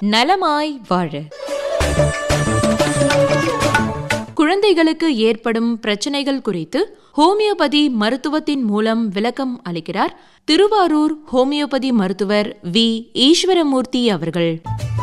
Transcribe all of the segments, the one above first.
நலமாய் வாழ குழந்தைகளுக்கு ஏற்படும் பிரச்சனைகள் குறித்து ஹோமியோபதி மருத்துவத்தின் மூலம் விளக்கம் அளிக்கிறார் திருவாரூர் ஹோமியோபதி மருத்துவர் வி ஈஸ்வரமூர்த்தி அவர்கள்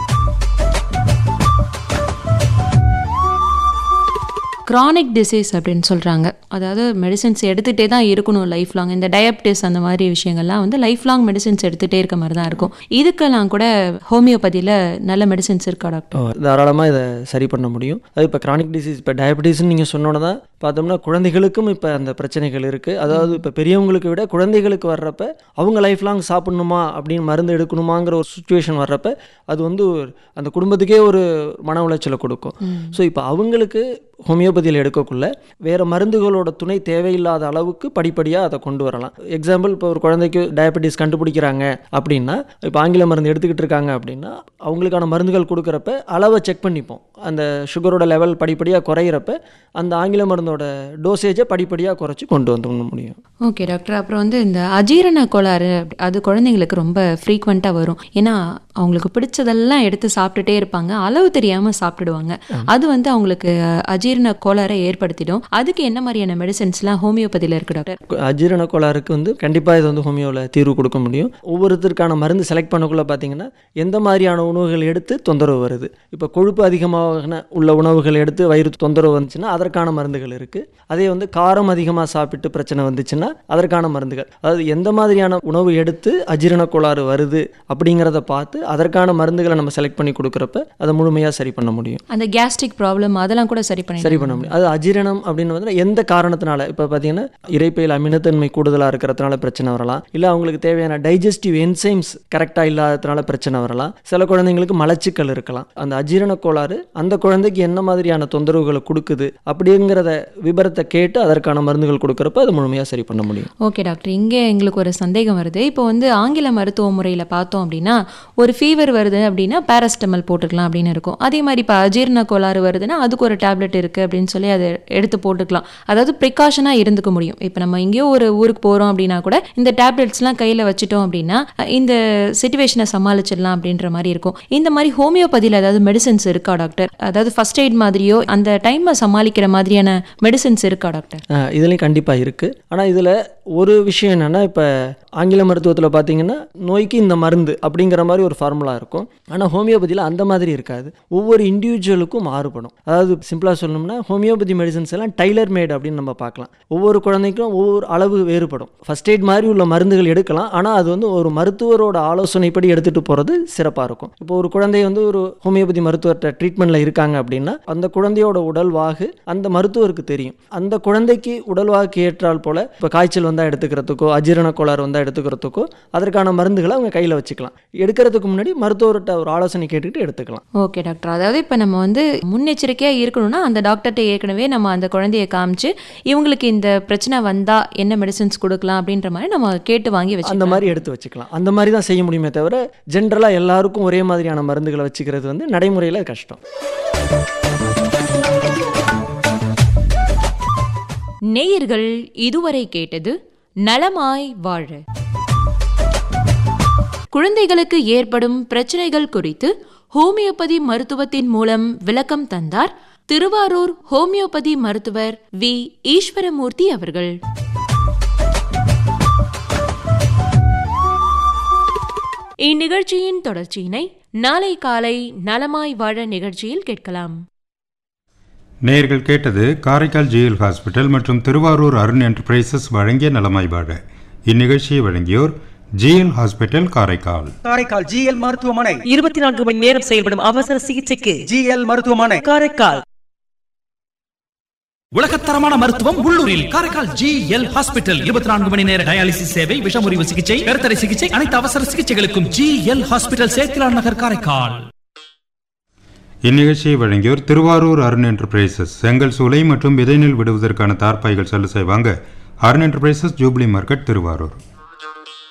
கிரானிக் டிசீஸ் அப்படின்னு சொல்கிறாங்க அதாவது மெடிசின்ஸ் எடுத்துகிட்டே தான் இருக்கணும் லைஃப் லாங் இந்த டயபிட்டிஸ் அந்த மாதிரி விஷயங்கள்லாம் வந்து லைஃப் லாங் மெடிசின்ஸ் எடுத்துகிட்டே இருக்க மாதிரி தான் இருக்கும் இதுக்கெல்லாம் கூட ஹோமியோபதியில் நல்ல மெடிசின்ஸ் இருக்கா டாக்டர் தாராளமாக இதை சரி பண்ண முடியும் அது இப்போ கிரானிக் டிசீஸ் இப்போ டயபிட்டிஸ்னு நீங்கள் சொன்னோன்னு தான் பார்த்தோம்னா குழந்தைகளுக்கும் இப்போ அந்த பிரச்சனைகள் இருக்குது அதாவது இப்போ பெரியவங்களுக்கு விட குழந்தைகளுக்கு வர்றப்ப அவங்க லைஃப் லாங் சாப்பிட்ணுமா அப்படின்னு மருந்து எடுக்கணுமாங்கிற ஒரு சுச்சுவேஷன் வர்றப்ப அது வந்து ஒரு- அந்த குடும்பத்துக்கே ஒரு மன உளைச்சலை கொடுக்கும் ஸோ இப்போ அவங்களுக்கு ஹோமியோபதியில் எடுக்கக்குள்ள வேறு மருந்துகளோட துணை தேவையில்லாத அளவுக்கு படிப்படியாக அதை கொண்டு வரலாம் எக்ஸாம்பிள் இப்போ ஒரு குழந்தைக்கு டயபெட்டிஸ் கண்டுபிடிக்கிறாங்க அப்படின்னா இப்போ ஆங்கில மருந்து எடுத்துக்கிட்டு இருக்காங்க அப்படின்னா அவங்களுக்கான மருந்துகள் கொடுக்குறப்ப அளவை செக் பண்ணிப்போம் அந்த சுகரோட லெவல் படிப்படியாக குறையிறப்ப அந்த ஆங்கில மருந்தோட டோசேஜை படிப்படியாக குறைச்சி கொண்டு வந்து முடியும் ஓகே டாக்டர் அப்புறம் வந்து இந்த அஜீரண கோளாறு அப்படி- அது குழந்தைங்களுக்கு ரொம்ப ஃப்ரீக்வெண்ட்டாக வரும் ஏன்னா அவங்களுக்கு பிடிச்சதெல்லாம் எடுத்து சாப்பிட்டுட்டே இருப்பாங்க அளவு தெரியாமல் சாப்பிட்டுடுவாங்க அது வந்து அவங்களுக்கு அஹ், அஜீரண கோளாறை ஏற்படுத்திடும் அதுக்கு என்ன மாதிரியான மெடிசன்ஸ்லாம் ஹோமியோபதியில் இருக்கு டாக்டர் அஜீரண கோளாறுக்கு வந்து கண்டிப்பாக இது வந்து ஹோமியோவில் தீர்வு கொடுக்க முடியும் ஒவ்வொருத்தருக்கான மருந்து செலக்ட் பண்ணக்குள்ள பார்த்தீங்கன்னா எந்த மாதிரியான உணவுகள் எடுத்து தொந்தரவு வருது இப்போ கொழுப்பு அதிகமாக உள்ள உணவுகள் எடுத்து வயிறு தொந்தரவு வந்துச்சுன்னா அதற்கான மருந்துகள் இருக்குது அதே வந்து காரம் அதிகமாக சாப்பிட்டு பிரச்சனை வந்துச்சுன்னா அதற்கான மருந்துகள் அதாவது எந்த மாதிரியான உணவு எடுத்து அஜீரண கோளாறு வருது அப்படிங்கிறத பார்த்து அதற்கான மருந்துகளை நம்ம செலக்ட் பண்ணி கொடுக்குறப்ப அதை முழுமையாக சரி பண்ண முடியும் அந்த கேஸ்ட்ரிக் ப்ராப்ளம் அதெல்லாம் கூட சரி பண்ணி சரி பண்ண முடியும் அது அஜீரணம் அப்படின்னு வந்து எந்த காரணத்தினால இப்போ பார்த்தீங்கன்னா இறைப்பையில் அமினத்தன்மை கூடுதலாக இருக்கிறதுனால பிரச்சனை வரலாம் இல்லை அவங்களுக்கு தேவையான டைஜஸ்டிவ் என்சைம்ஸ் கரெக்டாக இல்லாததுனால பிரச்சனை வரலாம் சில குழந்தைங்களுக்கு மலச்சிக்கல் இருக்கலாம் அந்த அஜீரண கோளாறு அந்த குழந்தைக்கு என்ன மாதிரியான தொந்தரவுகளை கொடுக்குது அப்படிங்கிறத விபரத்தை கேட்டு அதற்கான மருந்துகள் கொடுக்குறப்ப அதை முழுமையாக சரி பண்ண முடியும் ஓகே டாக்டர் இங்கே எங்களுக்கு ஒரு சந்தேகம் வருது இப்போ வந்து ஆங்கில மருத்துவ முறையில் பார்த்தோம் அப்படின்னா ஒரு ஃபீவர் வருது அப்படின்னா பேராசிட்டமல் போட்டுக்கலாம் அப்படின்னு இருக்கும் அதே மாதிரி இப்போ அஜீரண கோளாறு வருதுன்னா அதுக்கு ஒரு டேப்லெட் இருக்குது அப்படின்னு சொல்லி அதை எடுத்து போட்டுக்கலாம் அதாவது ப்ரிகாஷனாக இருந்துக்க முடியும் இப்போ நம்ம எங்கேயோ ஒரு ஊருக்கு போகிறோம் அப்படின்னா கூட இந்த டேப்லெட்ஸ்லாம் கையில் வச்சுட்டோம் அப்படின்னா அஹ், இந்த சுச்சுவேஷனை சமாளிச்சிடலாம் அப்படின்ற மாதிரி இருக்கும் இந்த மாதிரி ஹோமியோபதியில் ஏதாவது மெடிசன்ஸ் இருக்கா டாக்டர் அதாவது ஃபர்ஸ்ட் எய்ட் மாதிரியோ அந்த டைமை சமாளிக்கிற மாதிரியான மெடிசன்ஸ் இருக்கா டாக்டர் ஆஹ் இதுலயும் கண்டிப்பாக இருக்குது ஆனால் இதில் ஒரு விஷயம் என்னென்னா இப்போ ஆங்கில மருத்துவத்தில் பார்த்தீங்கன்னா நோய்க்கு இந்த மருந்து அப்படிங்கிற மாதிரி ஒரு ஃபார்முலா இருக்கும் ஆனால் ஹோமியோபதியில் அந்த மாதிரி இருக்காது ஒவ்வொரு இண்டிவிஜுவலுக்கும் மாறுபடும் அதாவது சிம்பிளாக சொல்லணும்னா ஹோமியோபதி மெடிசன்ஸ் எல்லாம் டைலர் மேட் அப்படின்னு நம்ம பார்க்கலாம் ஒவ்வொரு குழந்தைக்கும் ஒவ்வொரு அளவு வேறுபடும் ஃபர்ஸ்ட் எய்ட் மாதிரி உள்ள மருந்துகள் எடுக்கலாம் ஆனால் அது வந்து ஒரு மருத்துவரோட ஆலோசனைப்படி எடுத்துகிட்டு போகிறது சிறப்பாக இருக்கும் இப்போ ஒரு குழந்தை வந்து ஒரு ஹோமியோபதி மருத்துவர்கிட்ட ட்ரீட்மெண்ட்டில் இருக்காங்க அப்படின்னா அந்த குழந்தையோட உடல்வாகு அந்த மருத்துவருக்கு தெரியும் அந்த குழந்தைக்கு உடல்வாக்கு ஏற்றால் போல இப்போ காய்ச்சல் வந்தால் எடுத்துக்கிறதுக்கோ அஜீரண கோளாறு வந்தால் எடுத்துக்கிறதுக்கோ அதற்கான மருந்துகளை அவங்க கையில் வச்சுக்கலாம் எடுக்கிறதுக்கு முன்னாடி மருத்துவர்கிட்ட ஒரு ஆலோசனை கேட்டுக்கிட்டு எடுத்துக்கலாம் ஓகே டாக்டர் அதாவது இப்போ நம்ம வந்து முன்னெச்சரிக்கையாக இருக்கணும்னா அந்த டாக்டர்கிட்ட ஏற்கனவே நம்ம அந்த குழந்தைய காமிச்சு இவங்களுக்கு இந்த பிரச்சனை வந்தால் என்ன மெடிசன்ஸ் கொடுக்கலாம் அப்படின்ற மாதிரி நம்ம கேட்டு வாங்கி அந்த வச்சுக்கலாம் மாதிரி எடுத்து வச்சுக்கலாம் அந்த மாதிரி தான் செய்ய முடியுமே தவிர ஜென்ரலாக எல்லாருக்கும் ஒரே மாதிரியான மருந்துகளை வச்சுக்கிறது வந்து நடைமுறையில் கஷ்டம் நேயர்கள் இதுவரை கேட்டது நலமாய் வாழ குழந்தைகளுக்கு ஏற்படும் பிரச்சனைகள் குறித்து ஹோமியோபதி மருத்துவத்தின் மூலம் விளக்கம் தந்தார் திருவாரூர் ஹோமியோபதி மருத்துவர் வி ஈஸ்வரமூர்த்தி அவர்கள் இந்நிகழ்ச்சியின் தொடர்ச்சியினை நாளை காலை நலமாய் வாழ நிகழ்ச்சியில் கேட்கலாம் நேயர்கள் கேட்டது காரைக்கால் ஜிஎல் ஹாஸ்பிட்டல் மற்றும் திருவாரூர் அருண் என்டர்பிரைசஸ் வழங்கிய நலமாய் வாழ இந்நிகழ்ச்சியை வழங்கியோர் GL hospital Karaikal Karaikal GL மருத்துவமனை இருபத்தி நான்கு மணி நேரம் செயல்படும் அவசர சிகிச்சைக்கு ஜிஎல் மருத்துவமனை காரைக்கால் உலகத்தரமான மருத்துவம் உள்ளூரில் காரைக்கால் ஜி எல் ஹாஸ்பிட்டல் இருபத்தி நான்கு மணி நேர டயாலிசிஸ் சேவை விஷமுறிவு சிகிச்சை கருத்தடை சிகிச்சை அனைத்து அவசர சிகிச்சைகளுக்கும் G L hospital Sethilan Nagar Karaikal இந்நிகழ்ச்சியை வழங்கியோர் திருவாரூர் அருண் என்டர்பிரைசஸ் செங்கல் சூளை மற்றும் விதைநெல் விடுவதற்கான தார்ப்பாய்கள் சலுசை வாங்க Arun enterprises jubilee market Thiruvarur